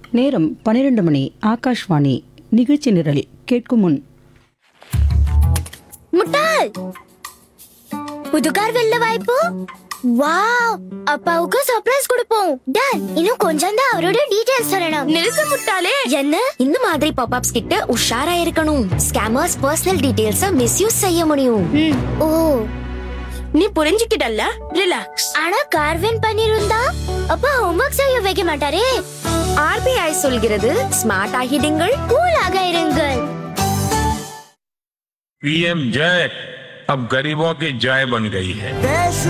நேரம் பன்னிரண்டு மணி ஆகாஷ்வாணி நிகழ்ச்சி நிரல் கேட்கும் முன் முட்டாள் புது கார் வெல்ல வாய்ப்பு வாவ் அப்பாவுக்கு சர்ப்ரைஸ் கொடுப்போம் டன் இன்னும் கொஞ்சம் தான் அவரோட டீடைல்ஸ் சொல்லணும் நிறுத்து முட்டாளே என்ன இந்த மாதிரி பாப்அப்ஸ் கிட்ட உஷாரா இருக்கணும் ஸ்கேமர்ஸ் பர்சனல் டீடைல்ஸ மிஸ்யூஸ் செய்ய முடியும் ம், ஓ நீ புரிஞ்சுக்கிட்டல்ல ரிலாக்ஸ் ஆனா கார் வின் பண்ணிருந்தா அப்பா ஹோம்வொர்க் செய்ய வைக்க மாட்டாரே ஆர்பிஐ சொல்கிறது ஸ்மார்ட் ஆகிடுங்கள் கூலாக இருங்கள் पीएम जय अब गरीबों की जय बन गई है